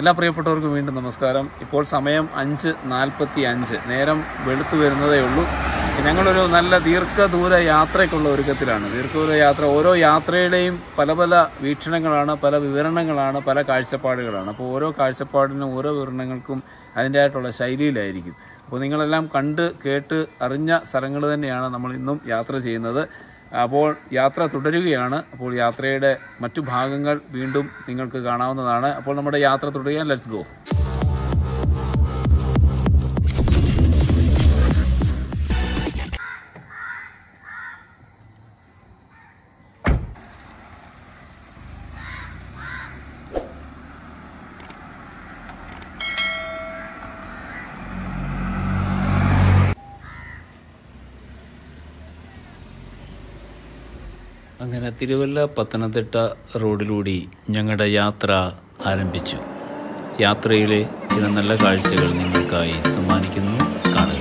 എല്ലാ പ്രിയപ്പെട്ടവർക്കും വീണ്ടും നമസ്കാരം ഇപ്പോൾ സമയം അഞ്ച് നാൽപ്പത്തി അഞ്ച് നേരം വെളുത്തു വരുന്നതേ ഉള്ളൂ ഞങ്ങളൊരു നല്ല ദീർഘദൂര യാത്രയ്ക്കുള്ള ഒരുക്കത്തിലാണ് ദീർഘദൂര യാത്ര ഓരോ യാത്രയുടെയും പല പല വീക്ഷണങ്ങളാണ് പല വിവരണങ്ങളാണ് പല കാഴ്ചപ്പാടുകളാണ് അപ്പോൾ ഓരോ കാഴ്ചപ്പാടിനും ഓരോ വിവരണങ്ങൾക്കും അതിൻ്റെതായിട്ടുള്ള ശൈലിയിലായിരിക്കും അപ്പോൾ നിങ്ങളെല്ലാം കണ്ട് കേട്ട് അറിഞ്ഞ സ്ഥലങ്ങൾ തന്നെയാണ് നമ്മൾ ഇന്നും യാത്ര ചെയ്യുന്നത് അപ്പോൾ യാത്ര തുടരുകയാണ് അപ്പോൾ യാത്രയുടെ മറ്റു ഭാഗങ്ങൾ വീണ്ടും നിങ്ങൾക്ക് കാണാവുന്നതാണ് അപ്പോൾ നമ്മുടെ യാത്ര തുടരുകയാണ് ലെറ്റ്സ് ഗോ അങ്ങനെ തിരുവല്ല പത്തനംതിട്ട റോഡിലൂടെ ഞങ്ങളുടെ യാത്ര ആരംഭിച്ചു യാത്രയിലെ ചില നല്ല കാഴ്ചകൾ നിങ്ങൾക്കായി സമ്മാനിക്കുന്നു കാണുക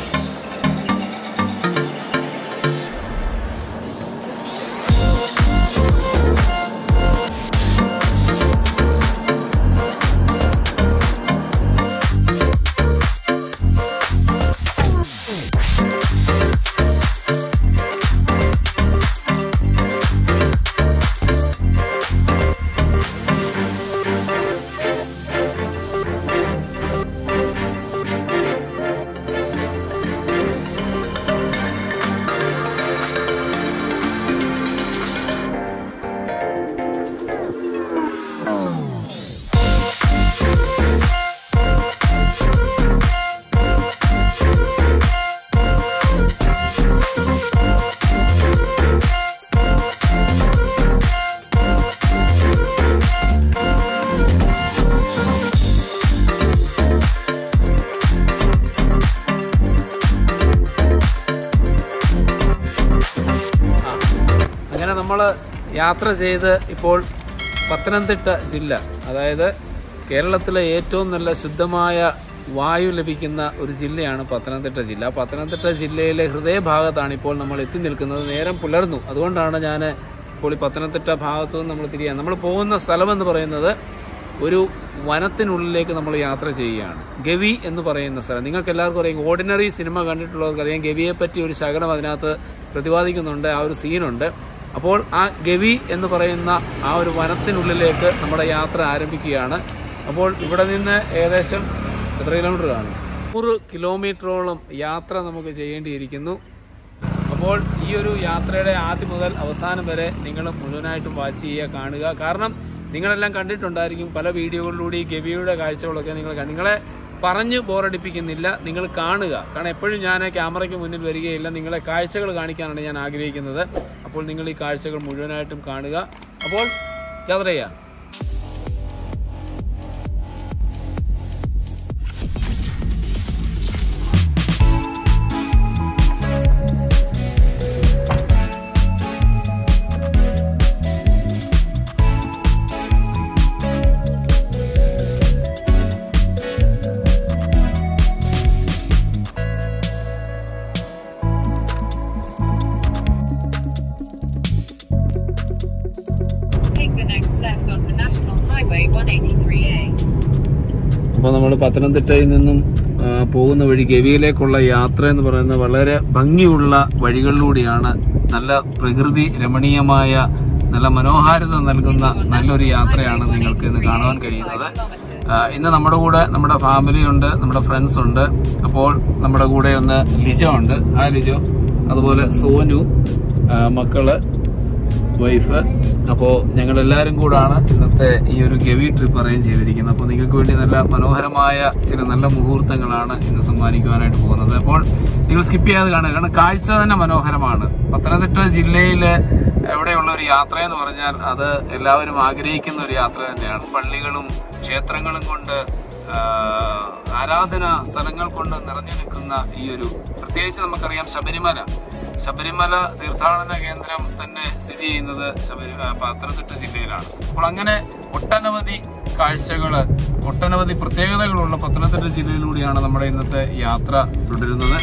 അങ്ങനെ നമ്മൾ യാത്ര ചെയ്ത് ഇപ്പോൾ പത്തനംതിട്ട ജില്ല അതായത് കേരളത്തിലെ ഏറ്റവും നല്ല ശുദ്ധമായ വായു ലഭിക്കുന്ന ഒരു ജില്ലയാണ് പത്തനംതിട്ട ജില്ല പത്തനംതിട്ട ജില്ലയിലെ ഹൃദയഭാഗത്താണ് ഇപ്പോൾ നമ്മൾ എത്തി നിൽക്കുന്നത് നേരം പുലർന്നു അതുകൊണ്ടാണ് ഞാൻ ഇപ്പോൾ ഈ പത്തനംതിട്ട ഭാഗത്തു നിന്ന് നമ്മൾ തിരിയാൻ നമ്മൾ പോകുന്ന സ്ഥലം എന്ന് പറയുന്നത് ഒരു വനത്തിനുള്ളിലേക്ക് നമ്മൾ യാത്ര ചെയ്യുകയാണ് ഗവി എന്ന് പറയുന്ന സ്ഥലം നിങ്ങൾക്ക് എല്ലാവർക്കും അറിയാം ഓർഡിനറി സിനിമ കണ്ടിട്ടുള്ളവർക്ക് അറിയാം ഗവിയെ പറ്റി ഒരു ശകലം അതിനകത്ത് പ്രതിപാദിക്കുന്നുണ്ട് ആ ഒരു സീനുണ്ട് അപ്പോൾ ആ ഗവി എന്ന് പറയുന്ന ആ ഒരു വനത്തിനുള്ളിലേക്ക് നമ്മുടെ യാത്ര ആരംഭിക്കുകയാണ് അപ്പോൾ ഇവിടെ നിന്ന് ഏകദേശം എത്ര കിലോമീറ്റർ കാണും നൂറ് കിലോമീറ്ററോളം യാത്ര നമുക്ക് ചെയ്യേണ്ടിയിരിക്കുന്നു അപ്പോൾ ഈ ഒരു യാത്രയുടെ ആദ്യം മുതൽ അവസാനം വരെ നിങ്ങൾ മുഴുവനായിട്ടും വാച്ച് ചെയ്യുക കാണുക കാരണം നിങ്ങളെല്ലാം കണ്ടിട്ടുണ്ടായിരിക്കും പല വീഡിയോകളിലൂടെ ഈ ഗവിയുടെ കാഴ്ചകളൊക്കെ നിങ്ങൾ കണ്ട്- നിങ്ങളെ പറഞ്ഞ് ബോറടിപ്പിക്കുന്നില്ല നിങ്ങൾ കാണുക കാരണം എപ്പോഴും ഞാൻ ക്യാമറയ്ക്ക് മുന്നിൽ വരികയില്ല നിങ്ങളെ കാഴ്ചകൾ കാണിക്കാനാണ് ഞാൻ ആഗ്രഹിക്കുന്നത് അപ്പോൾ നിങ്ങൾ ഈ കാഴ്ചകൾ മുഴുവനായിട്ടും കാണുക അപ്പോൾ യാത്ര ചെയ്യാം Take the next left onto National Highway 183A. അപ്പോൾ നമ്മൾ പത്തനംതിട്ടയിൽ നിന്നും ആ, പോകുന്ന വഴി ഗവിയിലേക്കുള്ള യാത്ര എന്ന് പറയുന്നത് വളരെ ഭംഗിയുള്ള വഴികളിലൂടെയാണ് നല്ല പ്രകൃതി രമണീയമായ നല്ല മനോഹാരിത നൽകുന്ന നല്ലൊരു യാത്രയാണ് നിങ്ങൾക്ക് ഇന്ന് കാണുവാൻ കഴിയുന്നത് ആ, ഇന്ന് നമ്മുടെ കൂടെ നമ്മുടെ ഫാമിലി ഉണ്ട് നമ്മുടെ ഫ്രണ്ട്സ് ഉണ്ട് അപ്പോൾ നമ്മുടെ കൂടെ ഒന്ന് ലിജോ ഉണ്ട് ആ ലിജോ അതുപോലെ സോനു ആ, മക്കള് വൈഫ് അപ്പോൾ ഞങ്ങൾ എല്ലാവരും കൂടാണ് ഇന്നത്തെ ഈ ഒരു ഗവി ട്രിപ്പ് അറേഞ്ച് ചെയ്തിരിക്കുന്നത് അപ്പോൾ നിങ്ങൾക്ക് വേണ്ടി നല്ല മനോഹരമായ ചില നല്ല മുഹൂർത്തങ്ങളാണ് ഇന്ന് സമ്മാനിക്കുവാനായിട്ട് പോകുന്നത് അപ്പോൾ നിങ്ങൾ സ്കിപ്പ് ചെയ്യാതെ കാണുക കാരണം കാഴ്ച തന്നെ മനോഹരമാണ് പത്തനംതിട്ട ജില്ലയിലെ എവിടെയുള്ള ഒരു യാത്ര എന്ന് പറഞ്ഞാൽ അത് എല്ലാവരും ആഗ്രഹിക്കുന്ന ഒരു യാത്ര തന്നെയാണ് പള്ളികളും ക്ഷേത്രങ്ങളും കൊണ്ട് ആ, ആരാധന സ്ഥലങ്ങൾ കൊണ്ട് നിറഞ്ഞു നിൽക്കുന്ന ഈ ഒരു പ്രത്യേകിച്ച് നമുക്കറിയാം ശബരിമല ശബരിമല തീർത്ഥാടന കേന്ദ്രം തന്നെ സ്ഥിതി ചെയ്യുന്നത് ശബരി ആ, പത്തനംതിട്ട ജില്ലയിലാണ് അപ്പോൾ അങ്ങനെ ഒട്ടനവധി കാഴ്ചകള് ഒട്ടനവധി പ്രത്യേകതകളുള്ള പത്തനംതിട്ട ജില്ലയിലൂടെയാണ് നമ്മുടെ ഇന്നത്തെ യാത്ര തുടരുന്നത്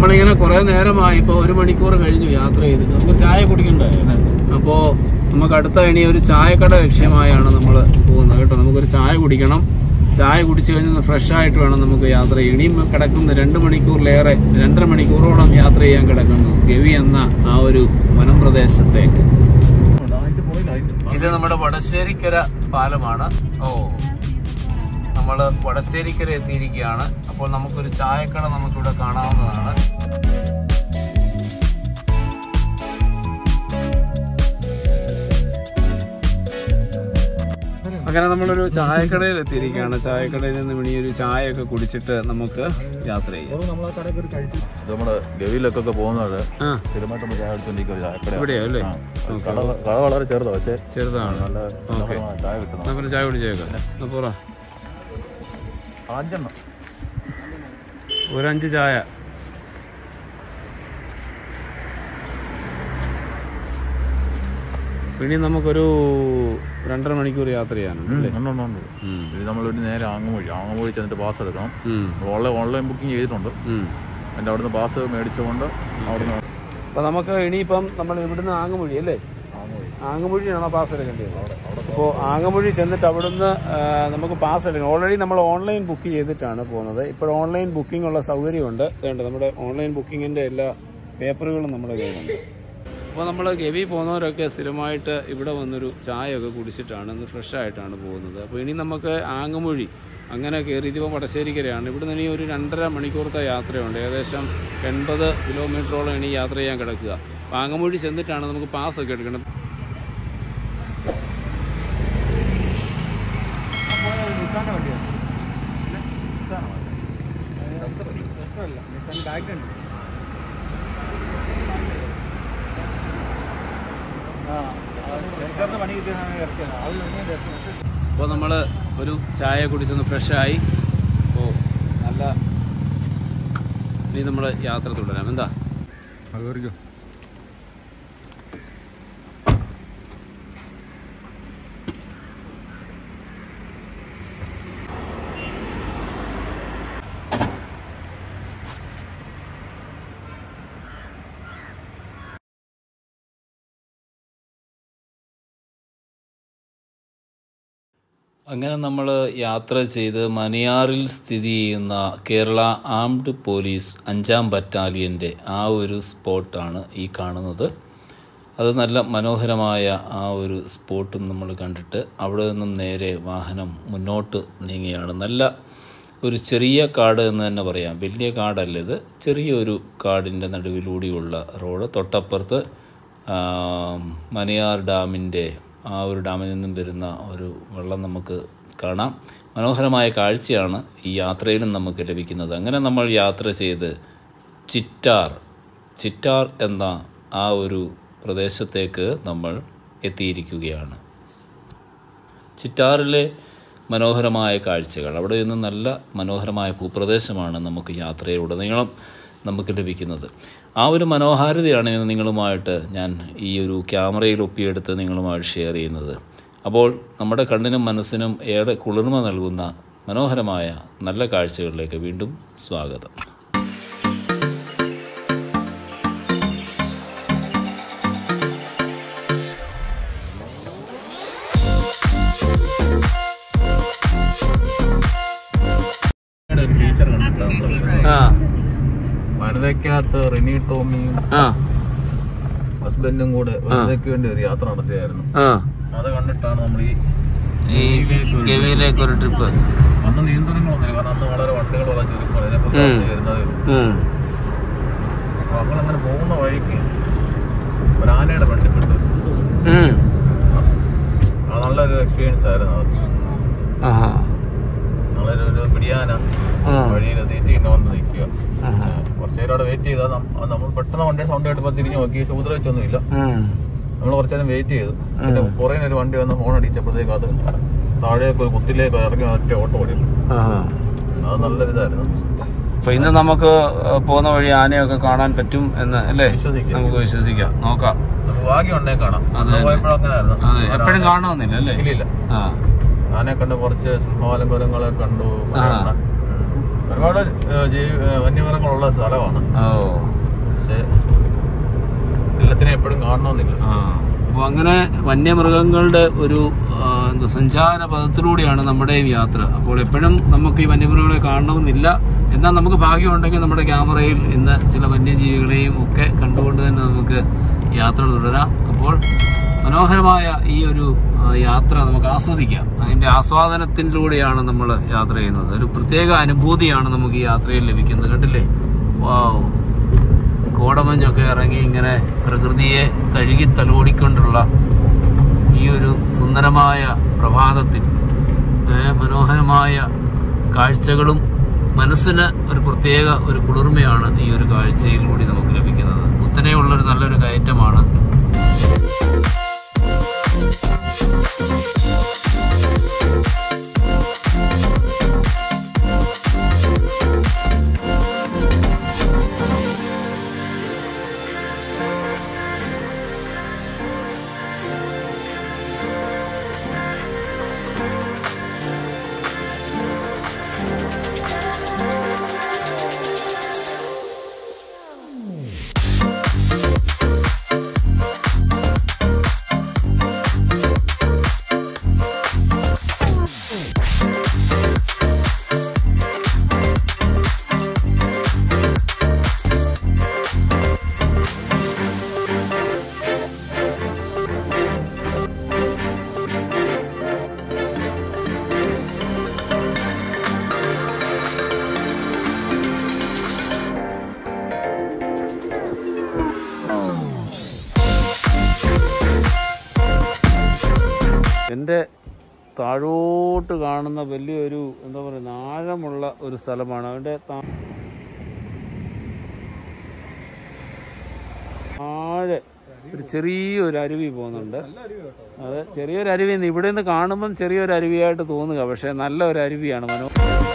നമ്മളിങ്ങനെ കുറെ നേരമായി ഇപ്പൊ ഒരു മണിക്കൂർ കഴിഞ്ഞു യാത്ര ചെയ്തിട്ട് നമുക്ക് ചായ കുടിക്കണ്ടേ അപ്പോ നമുക്ക് അടുത്ത ഇനി ഒരു ചായക്കട ലക്ഷ്യമായാണ് നമ്മൾ പോകുന്നത് കേട്ടോ നമുക്കൊരു ചായ കുടിക്കണം ചായ കുടിച്ചു കഴിഞ്ഞ് ഫ്രഷ് ആയിട്ട് വേണം നമുക്ക് യാത്ര ചെയ്യാൻ ഇനിയും കിടക്കുന്ന രണ്ട് മണിക്കൂറിലേറെ രണ്ടര മണിക്കൂറോളം യാത്ര ചെയ്യാൻ കിടക്കുന്നു ഗവി എന്ന ആ ഒരു വനം പ്രദേശത്തേക്ക് ഇത് നമ്മുടെ വടശ്ശേരിക്കര പാലമാണ് ഓ നമ്മൾ വടശ്ശേരിക്കര എത്തിയിരിക്കുകയാണ് അപ്പോൾ നമുക്കൊരു ചായക്കട നമുക്കിവിടെ കാണാവുന്നതാണ് അങ്ങനെ നമ്മളൊരു ചായക്കടയിൽ എത്തിയിരിക്കുകയാണ് ചായക്കടയിൽ നിന്ന് ഇനി ഒരു ചായയൊക്കെ കുടിച്ചിട്ട് നമുക്ക് യാത്ര ചെയ്യാം ഇത് നമ്മുടെ ഗവിയിലൊക്കെ പോകുന്നത് ആ സ്ഥിരമായിട്ട് നമ്മൾ ചായ എടുത്തോണ്ടിരിക്കും ചായക്കട ഇവിടെയോ അല്ലേ ആ. കട കട വളരെ ചെറുതാ പക്ഷേ ചെറുതാണ് നല്ല ഓക്കെ മനോഹരമായ ചായ കിട്ടുന്നത് നമുക്കൊരു ചായ കുടിച്ചേക്കാം എന്നാ പോറാ അഞ്ചെണ്ണം ഒരു അഞ്ച് ചായ ഇനി നമുക്കൊരു രണ്ടര മണിക്കൂർ യാത്ര ചെയ്യാനുണ്ട് അല്ലേ ഉണ്ട്, ഉണ്ട്, ഉണ്ട്. ഉം. ഇത് നമ്മൾ ഒരു നേരെ ആങ്ങമൊഴി ആങ്ങമൊഴി ചെന്നിട്ട് പാസ് എടുക്കണം ഉം. ഓൺലൈൻ ഓൺലൈൻ ബുക്കിംഗ് ചെയ്തിട്ടുണ്ട് ഉം. എൻ്റെ അവിടുന്ന് പാസ് മേടിച്ചുകൊണ്ട് അവിടുന്ന് അപ്പൊ നമുക്ക് ഇനിയിപ്പം നമ്മൾ ഇവിടുന്ന് ആങ്ങമൊഴി അല്ലേ ആങ്ങമൊഴി ആങ്ങമൊഴിയാണോ പാസ് എടുക്കേണ്ടത് അപ്പോൾ ആങ്ങമൊഴി ചെന്നിട്ട് അവിടുന്ന് ആ, നമുക്ക് പാസ് എടുക്കണം ഓൾറെഡി നമ്മൾ ഓൺലൈൻ ബുക്ക് ചെയ്തിട്ടാണ് പോകുന്നത് ഇപ്പോൾ ഓൺലൈൻ ബുക്കിംഗ് ഉള്ള സൗകര്യമുണ്ട് വേണ്ട നമ്മുടെ ഓൺലൈൻ ബുക്കിങ്ങിന്റെ എല്ലാ പേപ്പറുകളും നമ്മുടെ കയ്യിലുണ്ട് അപ്പോൾ നമ്മൾ ഗവി പോകുന്നവരൊക്കെ സ്ഥിരമായിട്ട് ഇവിടെ വന്നൊരു ചായയൊക്കെ കുടിച്ചിട്ടാണ് ഇന്ന് ഫ്രഷ് ആയിട്ടാണ് പോകുന്നത് അപ്പോൾ ഇനി നമുക്ക് ആങ്ങമൊഴി അങ്ങനെ കയറി ഇതിപ്പോൾ വടശ്ശേരിക്കരയാണ് ഇവിടെ നിന്ന് ഇനി ഒരു രണ്ടര മണിക്കൂറത്തെ യാത്രയുണ്ട് ഏകദേശം എൺപത് കിലോമീറ്ററോളം ഇനി യാത്ര ചെയ്യാൻ കിടക്കുക അപ്പോൾ ആങ്ങമൊഴി ചെന്നിട്ടാണ് നമുക്ക് പാസ്സൊക്കെ എടുക്കണം അപ്പോൾ നമ്മൾ ഒരു ചായ കുടിച്ചൊന്ന് ഫ്രഷായി അപ്പോൾ നല്ല ഇനി നമ്മൾ യാത്ര തുടരാം എന്താ അങ്ങനെ നമ്മൾ യാത്ര ചെയ്ത് മണിയാറിൽ സ്ഥിതി ചെയ്യുന്ന കേരള ആംഡ് പോലീസ് അഞ്ചാം ബറ്റാലിയൻ്റെ ആ ഒരു സ്പോട്ടാണ് ഈ കാണുന്നത് അത് നല്ല മനോഹരമായ ആ ഒരു സ്പോട്ടും നമ്മൾ കണ്ടിട്ട് അവിടെ നിന്നും നേരെ വാഹനം മുന്നോട്ട് നീങ്ങുകയാണ് നല്ല ഒരു ചെറിയ കാട് എന്ന് തന്നെ പറയാം വലിയ കാടല്ല ഇത് ചെറിയൊരു കാടിൻ്റെ നടുവിലൂടെയുള്ള റോഡ് തൊട്ടപ്പുറത്ത് ആ, മണിയാർ ഡാമിൻ്റെ ആ ഒരു ഡാമിൽ നിന്നും വരുന്ന ഒരു വെള്ളം നമുക്ക് കാണാം മനോഹരമായ കാഴ്ചയാണ് ഈ യാത്രയിലും നമുക്ക് ലഭിക്കുന്നത് അങ്ങനെ നമ്മൾ യാത്ര ചെയ്ത് ചിറ്റാർ ചിറ്റാർ എന്ന ആ ഒരു പ്രദേശത്തേക്ക് നമ്മൾ എത്തിയിരിക്കുകയാണ് ചിറ്റാറിലെ മനോഹരമായ കാഴ്ചകൾ അവിടെ നിന്ന് നല്ല മനോഹരമായ ഭൂപ്രദേശമാണ് നമുക്ക് യാത്രയിലുടനീളം നമുക്ക് ലഭിക്കുന്നത് ആ ഒരു മനോഹാരിതയാണ് ഇന്ന് നിങ്ങളുമായിട്ട് ഞാൻ ഈ ഒരു ക്യാമറയിൽ ഒപ്പിയെടുത്ത് നിങ്ങളുമായിട്ട് ഷെയർ ചെയ്യുന്നത് അപ്പോൾ നമ്മുടെ കണ്ണിനും മനസ്സിനും ഏറെ കുളിർമ നൽകുന്ന മനോഹരമായ നല്ല കാഴ്ചകളിലേക്ക് വീണ്ടും സ്വാഗതം ഒരു ടീച്ചർ കണ്ടിട്ടുണ്ട് ആ വനിതയ്ക്കകത്ത് റിനി ടോമിയും ആ ഹസ്ബൻഡും കൂടെ വനിതയ്ക്ക് വേണ്ടി ഒരു യാത്ര നടത്തിയായിരുന്നു ആ അത് കണ്ടിട്ടാണ് നമ്മൾ ഈ ഈ ഗവിയിലേക്ക് ഒരു ട്രിപ്പ് അന്ന് നിയന്ത്രണങ്ങളൊന്നുമില്ല കാരണം അന്ന് വളരെ വണ്ടികൾ വളരെ ചുരുക്കം അതിനെക്കുറിച്ച് ഉം. വരുന്നതേ ഉള്ളൂ അപ്പൊ നമ്മളങ്ങനെ പോകുന്ന വഴിക്ക് ഒരു ആനയുടെ ബന്ധപ്പെട്ട് അത് നല്ലൊരു എക്സ്പീരിയൻസ് ആയിരുന്നു അത് ആഹാ നല്ലൊരു ഒരു പിടിയാന ആ. വഴിയിൽ തീറ്റി ഇങ്ങനെ വന്ന് നിൽക്കുക ആഹാ. കുറച്ചു നേരം അവിടെ വെയിറ്റ് ചെയ്താൽ നമ്മൾ പെട്ടെന്ന് വണ്ടിയുടെ സൗണ്ട് കേട്ടപ്പോൾ തിരിഞ്ഞു നോക്കി ഉപദ്രവിച്ചൊന്നുമില്ല ഉം. നമ്മൾ കുറച്ചു നേരം വെയിറ്റ് ചെയ്തു പിന്നെ പുറകിന് ഒരു വണ്ടി വന്ന് ഫോൺ അടിച്ചപ്പോഴത്തേക്ക് അത് താഴേക്ക് ഒരു കുത്തിലേക്ക് ഇറങ്ങി ഒറ്റ ഓട്ടോ ഓടി ആഹാ. അത് നല്ലൊരു ഇതായിരുന്നു അപ്പൊ ഇന്ന് നമുക്ക് പോകുന്ന വഴി ആനയൊക്കെ കാണാൻ പറ്റും എന്ന് അല്ലേ വിശ്വസിക്കാം. നമുക്ക് വിശ്വസിക്കാം നോക്കാം നമുക്ക് ഭാഗ്യം ഉണ്ടേ കാണാം അതെ. അന്ന് പോയപ്പോഴും അങ്ങനെ ആയിരുന്നു അതെ എപ്പോഴും കാണണമെന്നില്ല അല്ലേ ഇല്ലില്ല ആ ആനയെ കണ്ട് കുറച്ച് സിംഹാലങ്കുരങ്ങളെ കണ്ടു ആ. ഉം. ഒരുപാട് ഏഹ്, ജീവ ഏഹ്, വന്യമൃഗങ്ങളുള്ള സ്ഥലമാണ് ഓ പക്ഷേ എല്ലാത്തിനും എപ്പോഴും കാണണമെന്നില്ല അപ്പോൾ അങ്ങനെ വന്യമൃഗങ്ങളുടെ ഒരു ആ, എന്താ സഞ്ചാര പദത്തിലൂടെയാണ് നമ്മുടെയും യാത്ര അപ്പോൾ എപ്പോഴും നമുക്ക് ഈ വന്യമൃഗങ്ങളെ കാണണമെന്നില്ല എന്നാൽ നമുക്ക് ഭാഗ്യമുണ്ടെങ്കിൽ നമ്മുടെ ക്യാമറയിൽ ഇന്ന് ചില വന്യജീവികളെയും ഒക്കെ കണ്ടുകൊണ്ട് തന്നെ നമുക്ക് യാത്ര തുടരാം അപ്പോൾ മനോഹരമായ ഈ ഒരു ആ, യാത്ര നമുക്ക് ആസ്വദിക്കാം അതിന്റെ ആസ്വാദനത്തിലൂടെയാണ് നമ്മൾ യാത്ര ചെയ്യുന്നത് ഒരു പ്രത്യേക അനുഭൂതിയാണ് നമുക്ക് ഈ യാത്രയിൽ ലഭിക്കുന്നത് കണ്ടില്ലേ വാവ് കോടമഞ്ഞൊക്കെ ഇറങ്ങി ഇങ്ങനെ പ്രകൃതിയെ കഴുകി തലോടിക്കൊണ്ടുള്ള ഈ ഒരു സുന്ദരമായ പ്രഭാതത്തിൽ ഏ, മനോഹരമായ കാഴ്ചകളും മനസ്സിന് ഒരു പ്രത്യേക ഒരു കുളിർമയാണ് ഈ ഒരു കാഴ്ചയിലൂടെ നമുക്ക് ലഭിക്കുന്നത് കുത്തനെയുള്ളൊരു നല്ലൊരു കയറ്റമാണ് എൻ്റെ താഴോട്ട് കാണുന്ന വലിയൊരു എന്താ പറയുക ആഴമുള്ള ഒരു സ്ഥലമാണ് അതിൻ്റെ താഴെ ഒരു ചെറിയൊരു അരുവി പോകുന്നുണ്ട് അതെ ചെറിയൊരു അരുവി ഇവിടെ നിന്ന് കാണുമ്പം ചെറിയൊരു അരുവിയായിട്ട് തോന്നുക പക്ഷേ നല്ല ഒരു അരുവിയാണ് മനോ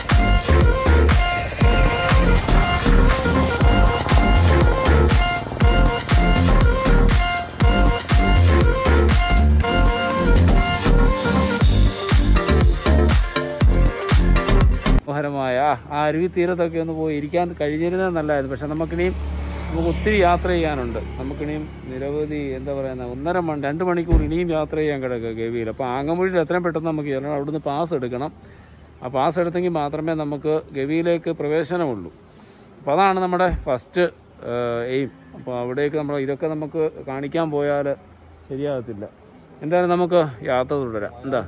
മനോഹരമായ ആ, ആ അരുവി തീരത്തൊക്കെ ഒന്ന് പോയി ഇരിക്കാൻ കഴിഞ്ഞിരുന്നത് നല്ലതായിരുന്നു പക്ഷെ നമുക്കിനിയും നമുക്ക് ഒത്തിരി യാത്ര ചെയ്യാനുണ്ട് നമുക്കിനിയും നിരവധി എന്താ പറയുക ഒന്നര മണി രണ്ട് മണിക്കൂർ ഇനിയും യാത്ര ചെയ്യാൻ കിടക്കുക ഗവിയിൽ അപ്പോൾ ആങ്ങമൂഴിയിൽ എത്രയും പെട്ടെന്ന് നമുക്ക് ചെല്ലണം അവിടുന്ന് പാസ് എടുക്കണം ആ പാസ് എടുത്തെങ്കിൽ മാത്രമേ നമുക്ക് ഗവിയിലേക്ക് പ്രവേശനമുള്ളൂ അപ്പോൾ അതാണ് നമ്മുടെ ഫസ്റ്റ് എയിം അപ്പോൾ അവിടേക്ക് നമ്മൾ ഇതൊക്കെ നമുക്ക് കാണിക്കാൻ പോയാൽ ശരിയാകത്തില്ല എന്തായാലും നമുക്ക് യാത്ര തുടരാം എന്താ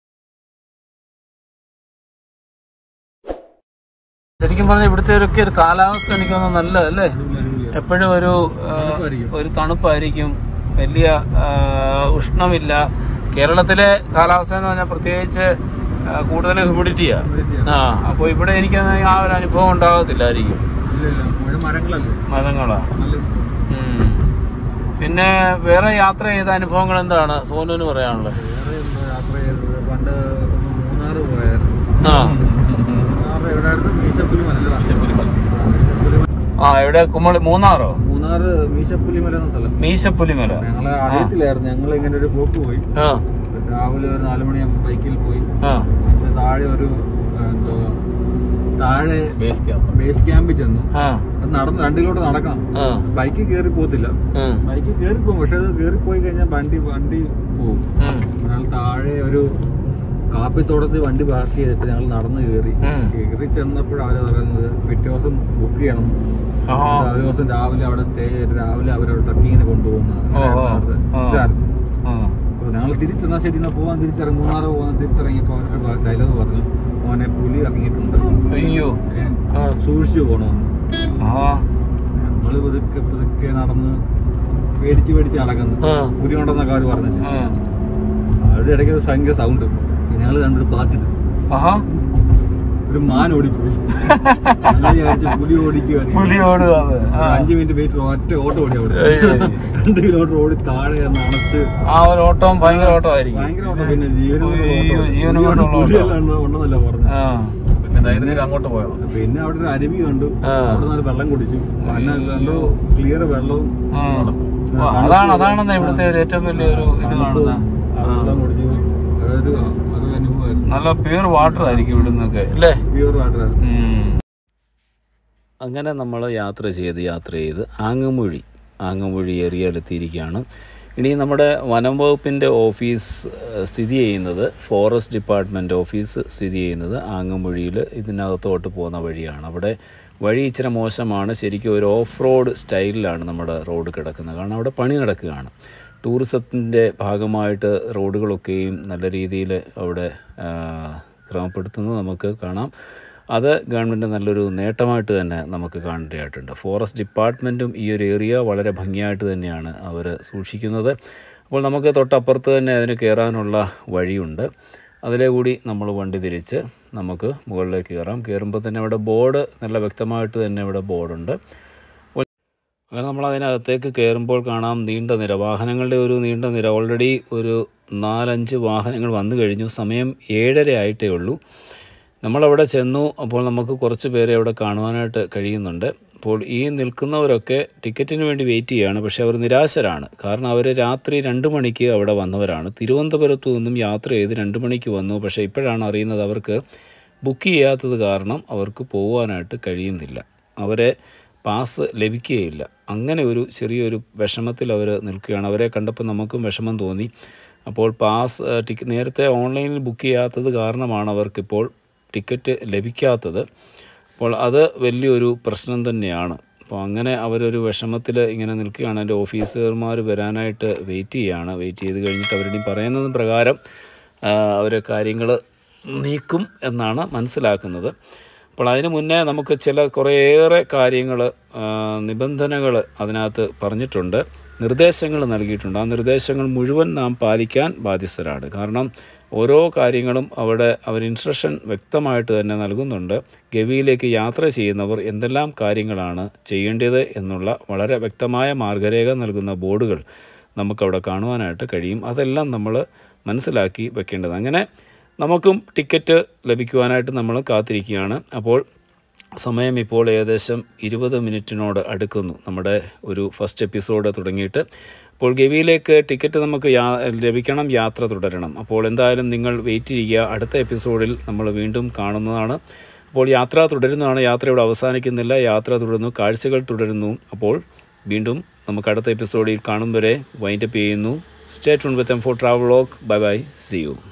ശരിക്കും പറഞ്ഞാൽ ഇവിടുത്തെ ഒക്കെ ഒരു കാലാവസ്ഥ എനിക്ക് തോന്നുന്നു നല്ല അല്ലേ എപ്പോഴും ഒരു ആ, ഒരു തണുപ്പായിരിക്കും വലിയ ആ, ഉഷ്ണമില്ല കേരളത്തിലെ കാലാവസ്ഥ എന്ന് പറഞ്ഞാൽ പ്രത്യേകിച്ച് ആ, കൂടുതലും ഹ്യൂമിഡിറ്റിയാ ആ അപ്പോൾ ഇവിടെ എനിക്ക് ആ ഒരു അനുഭവം ഉണ്ടാകത്തില്ലായിരിക്കും മരങ്ങളല്ലേ മരങ്ങളാ ഉം. പിന്നെ വേറെ യാത്ര ചെയ്ത അനുഭവങ്ങൾ എന്താണ് സോനുവിന് പറയാനുള്ളത് യാത്ര ചെയ്തത് പണ്ട് മൂന്നാറ് പോയായിരുന്നു ആ മൂന്നാറ് എവിടെയായിരുന്നു മീശപ്പുലിമല ആ എവിടെ കുമ്മളി മൂന്നാറോ മൂന്നാറ് മീശപ്പുലിമല എന്ന സ്ഥലം മീശപ്പുലിമല ഞങ്ങള് അറിയത്തില്ലായിരുന്നു ഞങ്ങൾ ഇങ്ങനെ ഒരു പോക്ക് പോയി ആ രാവിലെ ഒരു നാലു മണിയാകുമ്പോൾ ബൈക്കിൽ പോയി ആ പിന്നെ താഴെ ഒരു എന്തോ താഴെ ബേസ് ക്യാമ്പ് ബേസ് ക്യാമ്പിൽ ചെന്നു ആ അത് നടന്ന് രണ്ട് കിലോമീറ്റർ നടക്കണം ആ ബൈക്കിൽ കയറി പോകത്തില്ല ഉം, ബൈക്കിൽ കയറി പോകും പക്ഷെ അത് കയറി പോയി കഴിഞ്ഞാൽ വണ്ടി വണ്ടി പോകും ഉം, ഞങ്ങൾ താഴെ ഒരു കാപ്പിത്തോട്ടത്തിൽ വണ്ടി പാർക്ക് ചെയ്തിട്ട് ഞങ്ങൾ നടന്ന് കയറി ഉം. കയറി ചെന്നപ്പോൾ അവർ പറയുന്നത് പിറ്റേ ദിവസം ബുക്ക് ചെയ്യണം ആ, ഒരു ദിവസം രാവിലെ അവിടെ സ്റ്റേ ചെയ്തിട്ട് രാവിലെ അവരവിടെ ട്രക്കിങ്ങിന് കൊണ്ടുപോകുന്നത് ഓ, ഓ, ആ. ഇതായിരുന്നു ആ, അപ്പോൾ ഞങ്ങൾ തിരിച്ചെന്നാൽ ശരി എന്നാൽ പോകാൻ തിരിച്ചിറങ്ങി മൂന്നാറ് പോകാൻ തിരിച്ചിറങ്ങിയപ്പോൾ അവരുടെ ഡയലോഗ് പറഞ്ഞു മോനെ പുലി ഇറങ്ങിയിട്ടുണ്ട് അയ്യോ ആ, സൂക്ഷിച്ചു പോകണമെന്ന് ആ, ഞങ്ങൾ പതുക്കെ പതുക്കെ നടന്ന് പേടിച്ച് പേടിച്ച് നടക്കുന്നു ആ. പുലി ഉണ്ടെന്നൊക്കെ അവർ പറഞ്ഞില്ല ആ. അവരുടെ ഇടയ്ക്ക് ഒരു ഭയങ്കര സൗണ്ട് ഞങ്ങൾ കണ്ടൊരു പാത്തിട്ട് ആഹാ ഒരു മാൻ ഓടിപ്പോയി ഞങ്ങൾ വിചാരിച്ചു പുലി ഓടിക്കുവായിരുന്നു പുലി ഓടുകയാണ് ആ. അഞ്ചു മിനിറ്റ് വെയിറ്റ് ഒറ്റ ഓട്ടം ഓടി അവിടെ അയ്യോ. രണ്ട് കിലോമീറ്റർ ഓടി താഴെ ചെന്ന് അണച്ച് ആ ഒരു ഓട്ടം ഭയങ്കര ഓട്ടമായിരിക്കും ഭയങ്കര ഓട്ടം പിന്നെ ജീവനും കൊണ്ടുള്ള അയ്യോ, ഓട്ടം. ജീവനും കൊണ്ടുള്ള ഓട്ടം. പുലിയെല്ലാം ഉണ്ട്- ഉണ്ടെന്നല്ല പറഞ്ഞു ആ പിന്നെ ധൈര്യം അങ്ങോട്ട് പോയോ പിന്നെ അവിടെ ഒരു അരുവി കണ്ടു ആ. അവിടെ നിന്ന് വെള്ളം കുടിച്ചു പിന്നെ കണ്ടു ക്ലിയർ വെള്ളവും ആ. ഓ, അതാണ് അതാണെന്ന് ഇവിടുത്തെ ഒരു ഏറ്റവും വലിയ ഒരു ഇത് തണുപ്പും, കാണുന്ന ആ വെള്ളം കുടിച്ചു അതൊരു അതൊരു അനുഭവമായിരുന്നു നല്ല പ്യൂർ വാട്ടർ ആയിരിക്കും ഇവിടുന്നൊക്കെ അല്ലേ പ്യൂർ വാട്ടർ അങ്ങനെ നമ്മൾ യാത്ര ചെയ്ത് യാത്ര ചെയ്ത് ആങ്ങമൊഴി ആങ്ങമൊഴി ഏറിയയിലെത്തിയിരിക്കുകയാണ് ഇനി നമ്മുടെ വനം വകുപ്പിൻ്റെ ഓഫീസ് ഏഹ്, സ്ഥിതി ചെയ്യുന്നത് ഫോറസ്റ്റ് ഡിപ്പാർട്ട്മെൻറ്റ് ഓഫീസ് സ്ഥിതി ചെയ്യുന്നത് ആങ്ങമൊഴിയിൽ ഇതിനകത്തോട്ട് പോകുന്ന വഴിയാണ് അവിടെ വഴി ഇച്ചിരി മോശമാണ് ശരിക്കും ഒരു ഓഫ് റോഡ് സ്റ്റൈലിലാണ് നമ്മുടെ റോഡ് കിടക്കുന്നത് കാരണം അവിടെ പണി നടക്കുകയാണ് ടൂറിസത്തിൻ്റെ ഭാഗമായിട്ട് റോഡുകളൊക്കെയും നല്ല രീതിയിൽ അവിടെ ആ, ക്രമപ്പെടുത്തുന്നത് നമുക്ക് കാണാം അത് ഗവൺമെൻറ് നല്ലൊരു നേട്ടമായിട്ട് തന്നെ നമുക്ക് കാണേണ്ടതായിട്ടുണ്ട് ഫോറസ്റ്റ് ഡിപ്പാർട്ട്മെൻറ്റും ഈ ഒരു ഏരിയ വളരെ ഭംഗിയായിട്ട് തന്നെയാണ് അവർ സൂക്ഷിക്കുന്നത് അപ്പോൾ നമുക്ക് തൊട്ടപ്പുറത്ത് തന്നെ അതിന് കയറാനുള്ള വഴിയുണ്ട് അതിലെ കൂടി നമ്മൾ വണ്ടി തിരിച്ച് നമുക്ക് മുകളിലേക്ക് കയറാം കയറുമ്പോൾ തന്നെ അവിടെ ബോർഡ് നല്ല വ്യക്തമായിട്ട് തന്നെ ഇവിടെ ബോർഡുണ്ട് അങ്ങനെ നമ്മൾ അതിനകത്തേക്ക് കയറുമ്പോൾ കാണാം നീണ്ട നിര വാഹനങ്ങളുടെ ഒരു നീണ്ട നിര ഓൾറെഡി ഒരു നാലഞ്ച് വാഹനങ്ങൾ വന്നു കഴിഞ്ഞു സമയം ഏഴര ആയിട്ടേ ഉള്ളൂ നമ്മളവിടെ ചെന്നു അപ്പോൾ നമുക്ക് കുറച്ച് പേരെ അവിടെ കാണുവാനായിട്ട് കഴിയുന്നുണ്ട് അപ്പോൾ ഈ നിൽക്കുന്നവരൊക്കെ ടിക്കറ്റിന് വേണ്ടി വെയിറ്റ് ചെയ്യുകയാണ് പക്ഷേ അവർ നിരാശരാണ് കാരണം അവർ രാത്രി രണ്ട് മണിക്ക് അവിടെ വന്നവരാണ് തിരുവനന്തപുരത്തു നിന്നും യാത്ര ചെയ്ത് രണ്ട് മണിക്ക് വന്നു പക്ഷേ ഇപ്പോഴാണ് അറിയുന്നത് അവർക്ക് ബുക്ക് ചെയ്യാത്തത് കാരണം അവർക്ക് പോകാനായിട്ട് കഴിയുന്നില്ല അവരെ പാസ് ലഭിക്കുകയില്ല അങ്ങനെ ഒരു ചെറിയൊരു വിഷമത്തിൽ അവർ നിൽക്കുകയാണ് അവരെ കണ്ടപ്പോൾ നമുക്കും വിഷമം തോന്നി അപ്പോൾ പാസ് ടിക്കറ്റ് നേരത്തെ ഓൺലൈനിൽ ബുക്ക് ചെയ്യാത്തത് കാരണമാണ് അവർക്കിപ്പോൾ ടിക്കറ്റ് ലഭിക്കാത്തത് അപ്പോൾ അത് വലിയൊരു പ്രശ്നം തന്നെയാണ് അപ്പോൾ അങ്ങനെ അവരൊരു വിഷമത്തിൽ ഇങ്ങനെ നിൽക്കുകയാണ് എൻ്റെ ഓഫീസർമാർ വരാനായിട്ട് വെയിറ്റ് ചെയ്യുകയാണ് വെയിറ്റ് ചെയ്ത് കഴിഞ്ഞിട്ട് അവരുടെ പറയുന്നത് പ്രകാരം അവർ കാര്യങ്ങൾ നീക്കും എന്നാണ് മനസ്സിലാക്കുന്നത് അപ്പോൾ അതിന് മുന്നേ നമുക്ക് ചില കുറേയേറെ കാര്യങ്ങൾ നിബന്ധനകൾ അതിനകത്ത് പറഞ്ഞിട്ടുണ്ട് നിർദ്ദേശങ്ങൾ നൽകിയിട്ടുണ്ട് ആ നിർദ്ദേശങ്ങൾ മുഴുവൻ നാം പാലിക്കാൻ ബാധ്യസ്ഥരാണ് കാരണം ഓരോ കാര്യങ്ങളും അവിടെ അവർ ഇൻസ്ട്രക്ഷൻ വ്യക്തമായിട്ട് തന്നെ നൽകുന്നുണ്ട് ഗവിയിലേക്ക് യാത്ര ചെയ്യുന്നവർ എന്തെല്ലാം കാര്യങ്ങളാണ് ചെയ്യേണ്ടത് എന്നുള്ള വളരെ വ്യക്തമായ മാർഗരേഖ നൽകുന്ന ബോർഡുകൾ നമുക്കവിടെ കാണുവാനായിട്ട് കഴിയും അതെല്ലാം നമ്മൾ മനസ്സിലാക്കി വെക്കേണ്ടത് അങ്ങനെ നമുക്കും ടിക്കറ്റ് ലഭിക്കുവാനായിട്ട് നമ്മൾ കാത്തിരിക്കുകയാണ് അപ്പോൾ സമയം ഇപ്പോൾ ഏകദേശം ഇരുപത് മിനിറ്റിനോട് അടുക്കുന്നു നമ്മുടെ ഒരു ഫസ്റ്റ് എപ്പിസോഡ് തുടങ്ങിയിട്ട് അപ്പോൾ ഗവിയിലേക്ക് ടിക്കറ്റ് നമുക്ക് യാ ലഭിക്കണം യാത്ര തുടരണം അപ്പോൾ എന്തായാലും നിങ്ങൾ വെയിറ്റ് ചെയ്യുക അടുത്ത എപ്പിസോഡിൽ നമ്മൾ വീണ്ടും കാണുന്നതാണ് അപ്പോൾ യാത്ര തുടരുന്നതാണ് യാത്ര ഇവിടെ അവസാനിക്കുന്നില്ല യാത്ര തുടരുന്നു കാഴ്ചകൾ തുടരുന്നു അപ്പോൾ വീണ്ടും നമുക്ക് അടുത്ത എപ്പിസോഡിൽ കാണും വരെ വൈൻഡപ്പ് ചെയ്യുന്നു stay tune with M four travel vlog bye bye see U